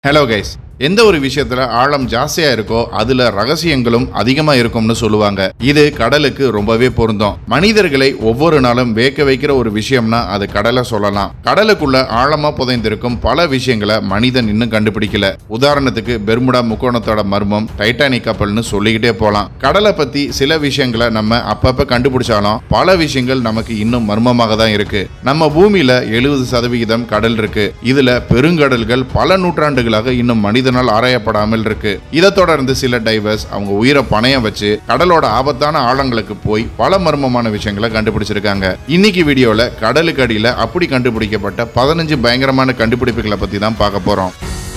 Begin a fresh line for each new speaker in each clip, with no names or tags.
hello guys எந்த ஒரு விஷயத்துல ஆழம் ஜாஸ்தியா இருக்கோ அதுல ரகசியங்களும் அதிகமா இருக்கும்னு சொல்லுவாங்க இது கடலுக்கு ரொம்பவே பொருந்தும் மனிதர்களை ஒவ்வொரு நாளும் வேக்க வைக்கிற ஒரு விஷயம்னா அது கடலை சொல்லலாம் கடலுக்குள்ள ஆழமா புதைந்திருக்கும் பல விஷயங்களை மனிதன் இன்னும் கண்டுபிடிக்கல உதாரணத்துக்கு பெர்முடா முக்கோணத்தோட மர்மம் டைட்டானிக் கப்பல்னு சொல்லிக்கிட்டே போலாம் கடலை பத்தி சில விஷயங்களை நம்ம அப்பப்ப கண்டுபிடிச்சாலும் பல விஷயங்கள் நமக்கு இன்னும் மர்மமாக தான் இருக்கு நம்ம பூமியில எழுபது சதவிகிதம் கடல் இருக்கு இதுல பெருங்கடல்கள் பல நூற்றாண்டுகளாக இன்னும் மனிதனால் ஆராயப்படாமல் இருக்கு இதை தொடர்ந்து சில டைவர்ஸ் அவங்க உயிரை பணையம் வச்சு கடலோட ஆபத்தான ஆழங்களுக்கு போய் பல மர்மமான விஷயங்களை கண்டுபிடிச்சிருக்காங்க இன்னைக்கு வீடியோல கடலுக்கு அடியில அப்படி கண்டுபிடிக்கப்பட்ட பதினஞ்சு பயங்கரமான கண்டுபிடிப்புகளை பத்தி தான் பார்க்க போறோம்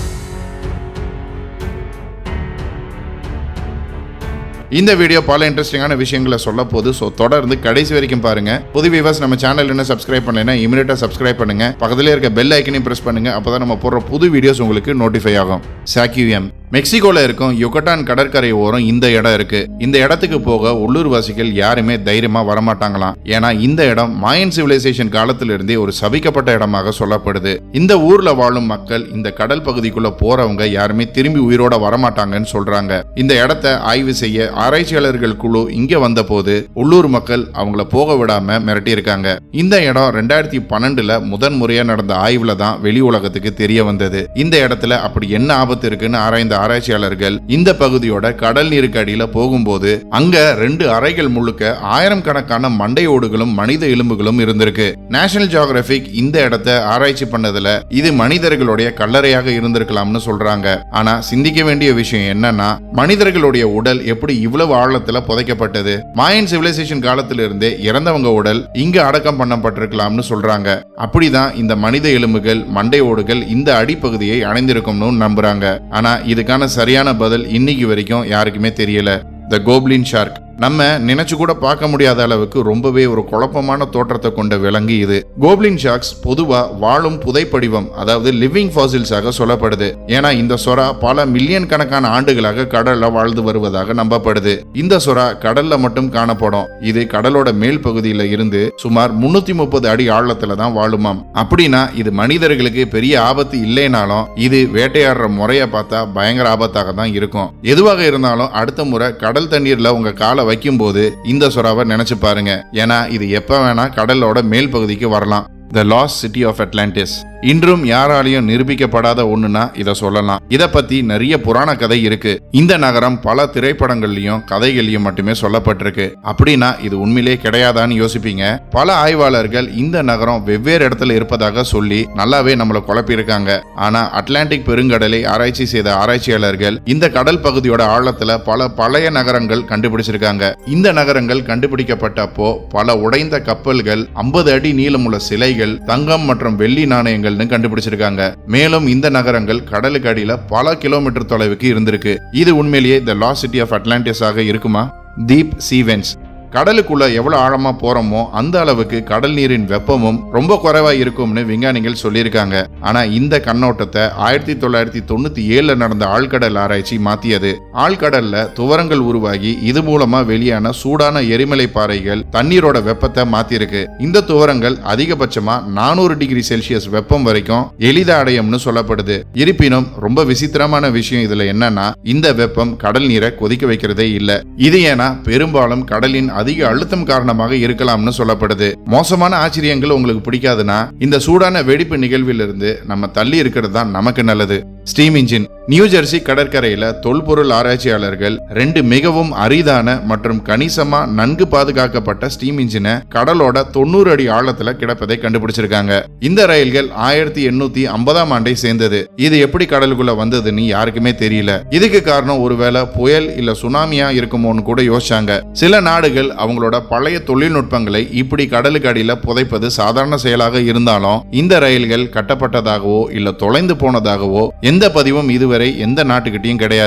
இந்த வீடியோ பல இன்ட்ரெஸ்டிங்கான விஷயங்களை சொல்ல போது ஸோ தொடர்ந்து கடைசி வரைக்கும் பாருங்க புது வியூவர்ஸ் நம்ம சேனல் என்ன சப்ஸ்கிரைப் பண்ணலைன்னா இமீடியட்டா சப்ஸ்கிரைப் பண்ணுங்க பக்கத்துல இருக்க பெல் ஐக்கனையும் பிரஸ் பண்ணுங்க அப்பதான் நம்ம போடுற புது வீடியோஸ் உங்களுக்கு நோட்டிஃபை ஆகும் சாக்யூஎம் மெக்சிகோல இருக்கும் யுகட்டான் கடற்கரை ஓரம் இந்த இடம் இருக்கு இந்த இடத்துக்கு போக உள்ளூர்வாசிகள் யாருமே தைரியமா வரமாட்டாங்களாம் ஏன்னா இந்த இடம் மாயன் சிவிலைசேஷன் காலத்திலிருந்தே ஒரு சபிக்கப்பட்ட இடமாக சொல்லப்படுது இந்த ஊர்ல வாழும் மக்கள் இந்த கடல் பகுதிக்குள்ள போறவங்க யாருமே திரும்பி உயிரோட வரமாட்டாங்கன்னு சொல்றாங்க இந்த இடத்த ஆய்வு செய்ய ஆராய்ச்சியாளர்கள் குழு இங்க வந்தபோது உள்ளூர் மக்கள் அவங்கள போக விடாம மிரட்டி இருக்காங்க இந்த இடம் ரெண்டாயிரத்தி பன்னெண்டுல முதன் முறையா நடந்த ஆய்வுல தான் வெளி உலகத்துக்கு தெரிய வந்தது இந்த இடத்துல அப்படி என்ன ஆபத்து இருக்குன்னு ஆராய்ந்த ஆராய்ச்சியாளர்கள் இந்த பகுதியோட கடல் நீருக்கு அடியில போகும்போது அங்க ரெண்டு அறைகள் முழுக்க ஆயிரம் கணக்கான மண்டை ஓடுகளும் மனித எலும்புகளும் இருந்திருக்கு நேஷனல் ஜியோகிராபிக் இந்த இடத்த ஆராய்ச்சி பண்ணதுல இது மனிதர்களுடைய கல்லறையாக இருந்திருக்கலாம்னு சொல்றாங்க ஆனா சிந்திக்க வேண்டிய விஷயம் என்னன்னா மனிதர்களுடைய உடல் எப்படி இவ்வளவு ஆழத்துல புதைக்கப்பட்டது மாயன் சிவிலைசேஷன் காலத்திலிருந்தே இறந்தவங்க உடல் இங்க அடக்கம் பண்ணப்பட்டிருக்கலாம்னு சொல்றாங்க அப்படிதான் இந்த மனித எலும்புகள் மண்டை ஓடுகள் இந்த அடிப்பகுதியை அணைந்திருக்கும்னு நம்புறாங்க ஆனா இதுக்கான சரியான பதில் இன்னைக்கு வரைக்கும் யாருக்குமே தெரியல த கோப்ளின் ஷார்க் நம்ம நினைச்சு கூட பார்க்க முடியாத அளவுக்கு ரொம்பவே ஒரு குழப்பமான தோற்றத்தை கொண்ட விலங்கு இது கோப்ளின் ஷார்க்ஸ் பொதுவா வாழும் புதைப்படிவம் அதாவது லிவிங் ஃபாசில்ஸாக சொல்லப்படுது ஏன்னா இந்த சொரா பல மில்லியன் கணக்கான ஆண்டுகளாக கடல்ல வாழ்ந்து வருவதாக நம்பப்படுது இந்த சொரா கடல்ல மட்டும் காணப்படும் இது கடலோட மேல் பகுதியில இருந்து சுமார் முன்னூத்தி முப்பது அடி ஆழத்துல தான் வாழுமாம் அப்படின்னா இது மனிதர்களுக்கு பெரிய ஆபத்து இல்லைனாலும் இது வேட்டையாடுற முறைய பார்த்தா பயங்கர ஆபத்தாக தான் இருக்கும் எதுவாக இருந்தாலும் அடுத்த முறை கடல் தண்ணீர்ல உங்க காலை வைக்கும்போது இந்த சுறாவை நினைச்சு பாருங்க ஏன்னா இது எப்ப வேணா கடலோட மேல் பகுதிக்கு வரலாம் the lost city of Atlantis இன்றும் யாராலையும் நிரூபிக்கப்படாத ஒண்ணுனா இதை சொல்லலாம் இத பத்தி நிறைய புராண கதை இருக்கு இந்த நகரம் பல திரைப்படங்கள்லயும் கதைகள்லயும் மட்டுமே சொல்லப்பட்டிருக்கு அப்படின்னா இது உண்மையிலே கிடையாதான்னு யோசிப்பீங்க பல ஆய்வாளர்கள் இந்த நகரம் வெவ்வேறு இடத்துல இருப்பதாக சொல்லி நல்லாவே நம்மளை குழப்பியிருக்காங்க ஆனா அட்லாண்டிக் பெருங்கடலை ஆராய்ச்சி செய்த ஆராய்ச்சியாளர்கள் இந்த கடல் பகுதியோட ஆழத்துல பல பழைய நகரங்கள் கண்டுபிடிச்சிருக்காங்க இந்த நகரங்கள் கண்டுபிடிக்கப்பட்டப்போ பல உடைந்த கப்பல்கள் ஐம்பது அடி நீளமுள்ள சிலைகள் தங்கம் மற்றும் வெள்ளி நாணயங்கள்னு கண்டுபிடிச்சிருக்காங்க மேலும் இந்த நகரங்கள் கடலுக்கு அடியில பல கிலோமீட்டர் தொலைவுக்கு இருந்திருக்கு இது உண்மையிலேயே the lost city of Atlantis ஆக இருக்குமா தீப் சீவென்ஸ் கடலுக்குள்ள எவ்வளவு ஆழமா போறோமோ அந்த அளவுக்கு கடல் நீரின் வெப்பமும் ரொம்ப குறைவா இருக்கும்னு விஞ்ஞானிகள் சொல்லியிருக்காங்க ஆனா இந்த கண்ணோட்டத்தை ஆயிரத்தி தொள்ளாயிரத்தி தொண்ணூத்தி ஏழுல நடந்த ஆழ்கடல் ஆராய்ச்சி மாத்தியது ஆழ்கடல்ல துவரங்கள் உருவாகி இது மூலமா வெளியான சூடான எரிமலை பாறைகள் தண்ணீரோட வெப்பத்தை மாத்திருக்கு இந்த துவரங்கள் அதிகபட்சமா நானூறு டிகிரி செல்சியஸ் வெப்பம் வரைக்கும் எளிதா அடையும்னு சொல்லப்படுது இருப்பினும் ரொம்ப விசித்திரமான விஷயம் இதுல என்னன்னா இந்த வெப்பம் கடல் நீரை கொதிக்க வைக்கிறதே இல்ல இது ஏன்னா பெரும்பாலும் கடலின் அதிக அழுத்தம் காரணமாக இருக்கலாம்னு சொல்லப்படுது மோசமான ஆச்சரியங்கள் உங்களுக்கு பிடிக்காதுன்னா இந்த சூடான வெடிப்பு நிகழ்விலிருந்து நம்ம தள்ளி இருக்கிறது தான் நமக்கு நல்லது ஸ்டீம் இன்ஜின் நியூ ஜெர்சி கடற்கரையில தொல்பொருள் ஆராய்ச்சியாளர்கள் ரெண்டு மிகவும் அரிதான மற்றும் கணிசமா நன்கு பாதுகாக்கப்பட்ட ஸ்டீம் இன்ஜினை கடலோட தொண்ணூறு அடி ஆழத்துல கிடப்பதை கண்டுபிடிச்சிருக்காங்க இந்த ரயில்கள் ஆயிரத்தி எண்ணூத்தி ஐம்பதாம் ஆண்டை சேர்ந்தது இது எப்படி கடலுக்குள்ள வந்ததுன்னு யாருக்குமே தெரியல இதுக்கு காரணம் ஒருவேளை புயல் இல்ல சுனாமியா இருக்குமோன்னு கூட யோசிச்சாங்க சில நாடுகள் அவங்களோட பழைய தொழில்நுட்பங்களை இப்படி கடலுக்கு அடியில புதைப்பது சாதாரண செயலாக இருந்தாலும் இந்த ரயில்கள் கட்டப்பட்டதாகவோ இல்ல தொலைந்து போனதாகவோ எந்த பதிவும் இதுவரை எந்த நாட்டுக்கிட்டையும் கிடையாது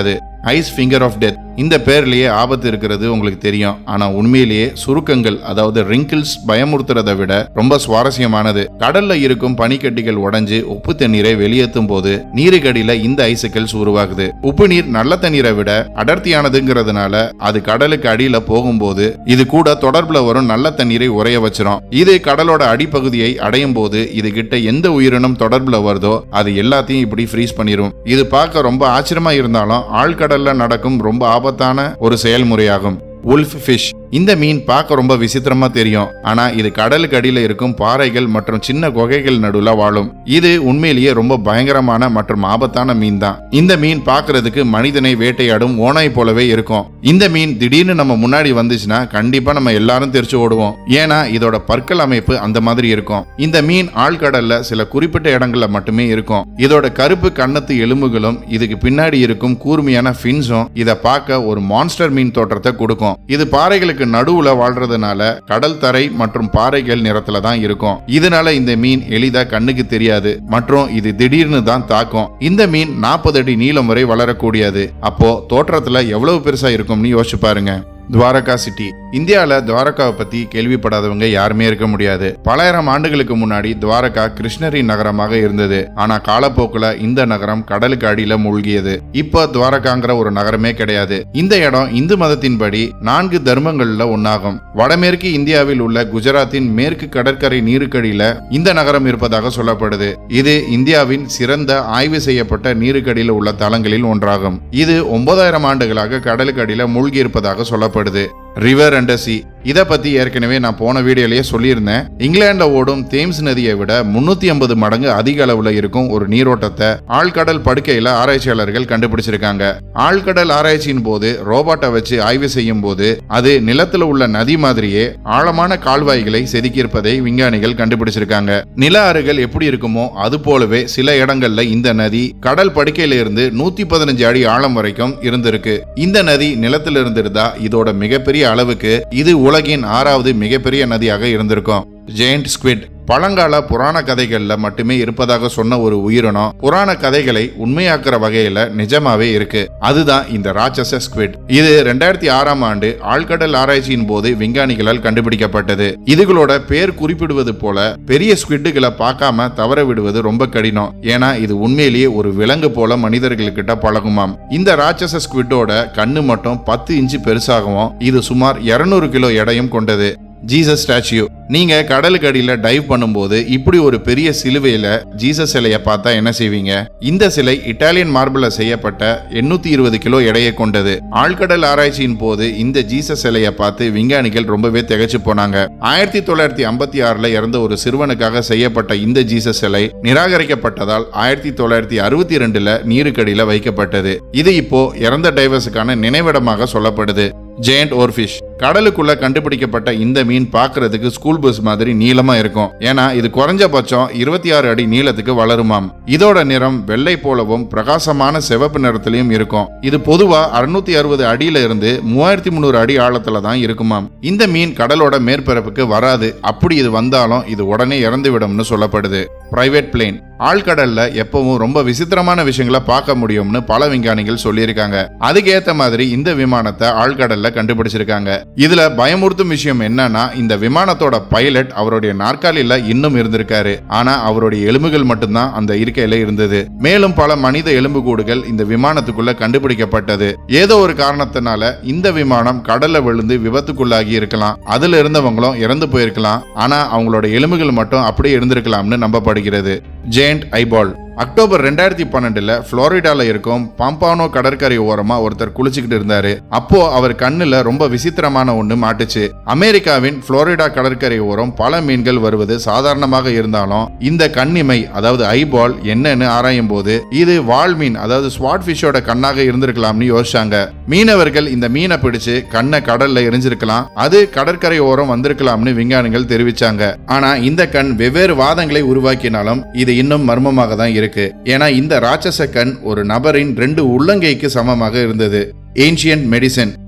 ஐஸ் ஃபிங்கர் ஆஃப் டெத் இந்த பேர்லயே ஆபத்து இருக்கிறது உங்களுக்கு தெரியும் ஆனா உண்மையிலேயே சுருக்கங்கள் அதாவது ரிங்கிள்ஸ் பயமுறுத்துறதை விட ரொம்ப சுவாரஸ்யமானது கடல்ல இருக்கும் பனிக்கட்டிகள் உடைஞ்சு உப்பு தண்ணீரை வெளியேற்றும் போது நீருக்கடியில இந்த ஐசுக்கல்ஸ் உருவாகுது உப்பு நீர் நல்ல தண்ணீரை விட அடர்த்தியானதுங்கிறதுனால அது கடலுக்கு அடியில போகும்போது இது கூட தொடர்புல வரும் நல்ல தண்ணீரை உறைய வச்சிரும் இது கடலோட அடிப்பகுதியை அடையும் போது இது கிட்ட எந்த உயிரினம் தொடர்புல வருதோ அது எல்லாத்தையும் இப்படி ஃப்ரீஸ் பண்ணிரும் இது பார்க்க ரொம்ப ஆச்சரியமா இருந்தாலும் ஆழ்கடல்ல நடக்கும் ரொம்ப ஆபத்தான ஒரு செயல்முறையாகும் உல்ஃப் ஃபிஷ் இந்த மீன் பார்க்க ரொம்ப விசித்திரமா தெரியும் ஆனா இது கடலுக்கு அடியில இருக்கும் பாறைகள் மற்றும் சின்ன குகைகள் நடுவுல வாழும் இது உண்மையிலேயே ரொம்ப பயங்கரமான மற்றும் ஆபத்தான மீன் தான் இந்த மீன் பார்க்கிறதுக்கு மனிதனை வேட்டையாடும் ஓனாய் போலவே இருக்கும் இந்த மீன் திடீர்னு நம்ம முன்னாடி வந்துச்சுன்னா கண்டிப்பா நம்ம எல்லாரும் தெரிச்சு ஓடுவோம் ஏன்னா இதோட பற்கள் அமைப்பு அந்த மாதிரி இருக்கும் இந்த மீன் ஆழ்கடல்ல சில குறிப்பிட்ட இடங்கள்ல மட்டுமே இருக்கும் இதோட கருப்பு கன்னத்து எலும்புகளும் இதுக்கு பின்னாடி இருக்கும் கூர்மையான ஃபின்ஸும் இதை பார்க்க ஒரு மான்ஸ்டர் மீன் தோற்றத்தை கொடுக்கும் இது பாறைகளுக்கு நடுவுல வாழ்றதுனால கடல் தரை மற்றும் பாறைகள் நிறத்துல தான் இருக்கும் இதனால இந்த மீன் எளிதா கண்ணுக்கு தெரியாது மற்றும் இது திடீர்னு தான் தாக்கும் இந்த மீன் நாற்பது அடி நீளம் வரை வளரக்கூடியது அப்போ தோற்றத்துல எவ்வளவு பெருசா இருக்கும்னு யோசிச்சு பாருங்க துவாரகா சிட்டி இந்தியாவில் துவாரகாவை பத்தி கேள்விப்படாதவங்க யாருமே இருக்க முடியாது பலாயிரம் ஆண்டுகளுக்கு முன்னாடி துவாரகா கிருஷ்ணரி நகரமாக இருந்தது ஆனா காலப்போக்குல இந்த நகரம் கடலுக்கு அடியில மூழ்கியது இப்போ துவாரகாங்கிற ஒரு நகரமே கிடையாது இந்த இடம் இந்து மதத்தின்படி நான்கு தர்மங்கள்ல ஒன்னாகும் வடமேற்கு இந்தியாவில் உள்ள குஜராத்தின் மேற்கு கடற்கரை நீருக்கடியில இந்த நகரம் இருப்பதாக சொல்லப்படுது இது இந்தியாவின் சிறந்த ஆய்வு செய்யப்பட்ட நீருக்கடியில் உள்ள தலங்களில் ஒன்றாகும் இது ஒன்பதாயிரம் ஆண்டுகளாக கடலுக்கு அடியில மூழ்கி இருப்பதாக சொல்லப்படுது ரிவர் அண்ட் சி இதை பத்தி ஏற்கனவே நான் போன வீடியோலயே சொல்லியிருந்தேன் இங்கிலாந்துல ஓடும் தேம்ஸ் நதியை விட முன்னூத்தி ஐம்பது மடங்கு அதிக அளவுல இருக்கும் ஒரு நீரோட்டத்தை ஆழ்கடல் படுக்கையில ஆராய்ச்சியாளர்கள் கண்டுபிடிச்சிருக்காங்க ஆழ்கடல் ஆராய்ச்சியின் போது ரோபோட்டை வச்சு ஆய்வு செய்யும் போது அது நிலத்துல உள்ள நதி மாதிரியே ஆழமான கால்வாய்களை செதுக்கியிருப்பதை விஞ்ஞானிகள் கண்டுபிடிச்சிருக்காங்க நில ஆறுகள் எப்படி இருக்குமோ அது போலவே சில இடங்கள்ல இந்த நதி கடல் படுக்கையில இருந்து நூத்தி பதினஞ்சு அடி ஆழம் வரைக்கும் இருந்திருக்கு இந்த நதி நிலத்துல இருந்திருந்தா இதோட மிகப்பெரிய அளவுக்கு இது உலகின் ஆறாவது மிகப்பெரிய நதியாக இருந்திருக்கும் ஜெயண்ட் ஸ்குவிட் பழங்கால புராண கதைகள்ல மட்டுமே இருப்பதாக சொன்ன ஒரு உயிரினம் புராண கதைகளை உண்மையாக்குற வகையில நிஜமாவே இருக்கு அதுதான் இந்த ராட்சச ஸ்குவிட் இது ரெண்டாயிரத்தி ஆறாம் ஆண்டு ஆழ்கடல் ஆராய்ச்சியின் போது விஞ்ஞானிகளால் கண்டுபிடிக்கப்பட்டது இதுகளோட பேர் குறிப்பிடுவது போல பெரிய ஸ்குவிட்டுகளை பார்க்காம தவற விடுவது ரொம்ப கடினம் ஏன்னா இது உண்மையிலேயே ஒரு விலங்கு போல மனிதர்கள்கிட்ட பழகுமாம் இந்த ராட்சச ஸ்குவிட்டோட கண்ணு மட்டும் பத்து இன்ச்சு பெருசாகவும் இது சுமார் 200 கிலோ எடையும் கொண்டது ஜீசஸ் ஸ்டாச்சு நீங்க கடலுக்கு அடியில டைவ் பண்ணும்போது இப்படி ஒரு பெரிய சிலுவையில ஜீசஸ் சிலையை பார்த்தா என்ன செய்வீங்க இந்த சிலை இட்டாலியன் மார்பிள செய்யப்பட்ட எண்ணூத்தி இருபது கிலோ எடையை கொண்டது ஆழ்கடல் ஆராய்ச்சியின் போது இந்த ஜீசஸ் சிலையை பார்த்து விஞ்ஞானிகள் ரொம்பவே திகைச்சு போனாங்க ஆயிரத்தி தொள்ளாயிரத்தி ஐம்பத்தி ஆறுல இறந்த ஒரு சிறுவனுக்காக செய்யப்பட்ட இந்த ஜீசஸ் சிலை நிராகரிக்கப்பட்டதால் ஆயிரத்தி தொள்ளாயிரத்தி அறுபத்தி ரெண்டுல நீருக்கடியில வைக்கப்பட்டது இது இப்போ இறந்த டைவர்ஸுக்கான நினைவிடமாக சொல்லப்படுது ஜெயண்ட் ஓர்ஃபிஷ் கடலுக்குள்ள கண்டுபிடிக்கப்பட்ட இந்த மீன் பார்க்கிறதுக்கு ஸ்கூல் பஸ் மாதிரி நீளமா இருக்கும் ஏன்னா இது குறைஞ்சபட்சம் இருபத்தி ஆறு அடி நீளத்துக்கு வளருமாம் இதோட நிறம் வெள்ளை போலவும் பிரகாசமான சிவப்பு நிறத்திலையும் இருக்கும் இது பொதுவா அறுநூத்தி அறுபது அடியில இருந்து மூவாயிரத்தி முந்நூறு அடி ஆழத்துல தான் இருக்குமாம் இந்த மீன் கடலோட மேற்பரப்புக்கு வராது அப்படி இது வந்தாலும் இது உடனே இறந்து விடும்னு சொல்லப்படுது பிரைவேட் பிளேன் ஆழ்கடல்ல எப்பவும் ரொம்ப விசித்திரமான விஷயங்களை பார்க்க முடியும்னு பல விஞ்ஞானிகள் சொல்லியிருக்காங்க அதுக்கேத்த மாதிரி இந்த விமானத்தை ஆழ்கடல்ல கண்டுபிடிச்சிருக்காங்க இதுல பயமுறுத்தும் விஷயம் என்னன்னா இந்த விமானத்தோட பைலட் அவருடைய நாற்காலியில இன்னும் இருந்திருக்காரு ஆனா அவருடைய எலும்புகள் மட்டும்தான் அந்த இருக்கையில இருந்தது மேலும் பல மனித எலும்புக்கூடுகள் இந்த விமானத்துக்குள்ள கண்டுபிடிக்கப்பட்டது ஏதோ ஒரு காரணத்தினால இந்த விமானம் கடல்ல விழுந்து விபத்துக்குள்ளாகி இருக்கலாம் அதுல இருந்தவங்களும் இறந்து போயிருக்கலாம் ஆனா அவங்களோட எலும்புகள் மட்டும் அப்படியே இருந்திருக்கலாம்னு நம்பப்படுகிறது ஜெயண்ட் ஐபால் அக்டோபர் ரெண்டாயிரத்தி பன்னெண்டுல புளோரிடால இருக்கும் பாம்பானோ கடற்கரை ஓரமா ஒருத்தர் குளிச்சுக்கிட்டு இருந்தாரு அப்போ அவர் கண்ணுல ரொம்ப விசித்திரமான ஒண்ணு மாட்டுச்சு அமெரிக்காவின் புளோரிடா கடற்கரை ஓரம் பல மீன்கள் வருவது சாதாரணமாக இருந்தாலும் இந்த கண்ணிமை அதாவது ஐபால் என்னன்னு ஆராயும் போது இது வால் மீன் அதாவது ஸ்வாட் ஃபிஷோட கண்ணாக இருந்திருக்கலாம்னு யோசிச்சாங்க மீனவர்கள் இந்த மீனை பிடிச்சு கண்ணை கடல்ல எரிஞ்சிருக்கலாம் அது கடற்கரை ஓரம் வந்திருக்கலாம்னு விஞ்ஞானிகள் தெரிவிச்சாங்க ஆனா இந்த கண் வெவ்வேறு வாதங்களை உருவாக்கினாலும் இது இன்னும் மர்மமாக தான் இருக்கு ஏன்னா இந்த ராட்சச கண் ஒரு நபரின் ரெண்டு உள்ளங்கைக்கு சமமாக இருந்தது ஏன்ஷியன்ட் மெடிசன்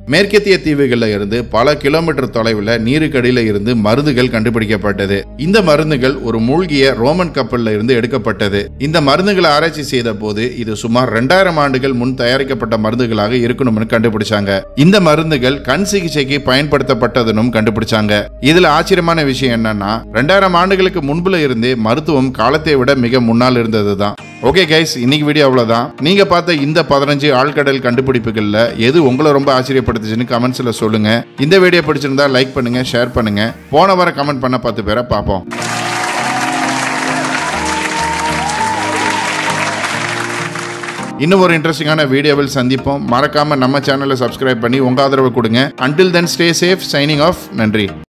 மேற்கத்திய தீவுகள்ல இருந்து பல கிலோமீட்டர் தொலைவில் நீருக்கடியில இருந்து மருந்துகள் கண்டுபிடிக்கப்பட்டது இந்த மருந்துகள் ஒரு மூழ்கிய ரோமன் கப்பல்ல இருந்து எடுக்கப்பட்டது இந்த மருந்துகளை ஆராய்ச்சி செய்த போது இது சுமார் ரெண்டாயிரம் ஆண்டுகள் முன் தயாரிக்கப்பட்ட மருந்துகளாக இருக்கணும்னு கண்டுபிடிச்சாங்க இந்த மருந்துகள் கண் சிகிச்சைக்கு பயன்படுத்தப்பட்டதுன்னு கண்டுபிடிச்சாங்க இதுல ஆச்சரியமான விஷயம் என்னன்னா ரெண்டாயிரம் ஆண்டுகளுக்கு முன்புல இருந்தே மருத்துவம் காலத்தை விட மிக முன்னால் இருந்ததுதான் ஓகே கைஸ் இன்னைக்கு வீடியோ அவ்வளவுதான் நீங்க பார்த்த இந்த பதினஞ்சு ஆழ்கடல் கண்டுபிடிப்புகள்ல எது உங்களை ரொம்ப ஆச்சரியப்படுத்துச்சுன்னு கமெண்ட்ஸ்ல சொல்லுங்க இந்த வீடியோ பிடிச்சிருந்தா லைக் பண்ணுங்க ஷேர் பண்ணுங்க போன வாரம் கமெண்ட் பண்ண பத்து பேரை பார்ப்போம் இன்னும் ஒரு இன்ட்ரெஸ்டிங்கான வீடியோவில் சந்திப்போம் மறக்காம நம்ம சேனலை சப்ஸ்கிரைப் பண்ணி உங்க ஆதரவு கொடுங்க until then stay safe signing off நன்றி